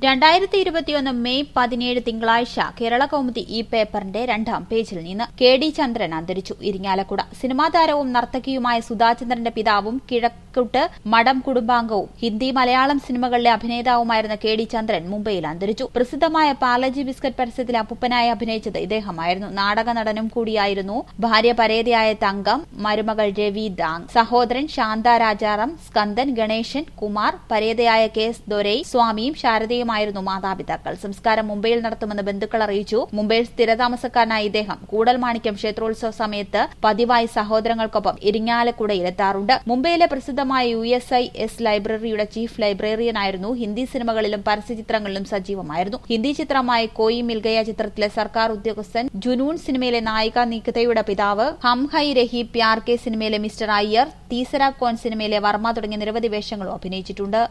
രണ്ടായിരത്തി ഇരുപത്തിയൊന്ന് മെയ് പതിനേഴ് തിങ്കളാഴ്ച കേരള കൗമുദി ഈ പേപ്പറിന്റെ രണ്ടാം പേജിൽ നിന്ന് കെ ഡി ചന്ദ്രൻ അന്തരിച്ചു ഇരിങ്ങാലക്കുട സിനിമാ താരവും നർത്തകിയുമായ സുധാചന്ദ്രന്റെ പിതാവും കിഴക്കുട്ട് മഠം കുടുംബാംഗവും ഹിന്ദി മലയാളം സിനിമകളിലെ അഭിനേതാവുമായിരുന്ന കെ ഡി ചന്ദ്രൻ മുംബൈയിൽ അന്തരിച്ചു പ്രസിദ്ധമായ പാലജി ബിസ്ക്കറ്റ് പരസ്യത്തിൽ അപ്പുപ്പനായി അഭിനയിച്ചത് ഇദ്ദേഹമായിരുന്നു നാടക നടനും കൂടിയായിരുന്നു ഭാര്യ പരേതയായ തങ്കം മരുമകൾ രവി ദാങ് സഹോദരൻ ശാന്ത രാജാറാം സ്കന്ദൻ ഗണേശൻ കുമാർ പരേതയായ കെ എസ് ദൊരൈ സ്വാമിയും ശാരദയുമായിരുന്നു മാതാപിതാക്കൾ സംസ്കാരം മുംബൈയിൽ നടത്തുമെന്ന് ബന്ധുക്കൾ അറിയിച്ചു മുംബൈയിൽ സ്ഥിരതാമസക്കാരനായ ഇദ്ദേഹം കൂടൽമാണിക്യം ക്ഷേത്രോത്സവ സമയത്ത് പതിവായി സഹോദരങ്ങൾക്കൊപ്പം ഇരിങ്ങാലക്കുടയിലെത്താറുണ്ട് മുംബൈയിലെ പ്രസിദ്ധമായ യു എസ് ഐ എസ് ലൈബ്രറിയുടെ ചീഫ് ലൈബ്രറിയനായിരുന്നു ഹിന്ദി സിനിമകളിലും പരസ്യചിത്രങ്ങളിലും സജീവമായിരുന്നു ഹിന്ദി ചിത്രമായ കോയി മിൽഗയ ചിത്രത്തിലെ സർക്കാർ ഉദ്യോഗസ്ഥൻ ജുനൂൺ സിനിമയിലെ നായിക നികിതയുടെ പിതാവ് ഹം ഹൈ രഹി പ്യാർ കെ സിനിമയിലെ മിസ്റ്റർ അയ്യർ തീസര കോൺ സിനിമയിലെ വർമ്മ തുടങ്ങിയ നിരവധി വേഷങ്ങളും അഭിനയിച്ചിട്ടുണ്ട്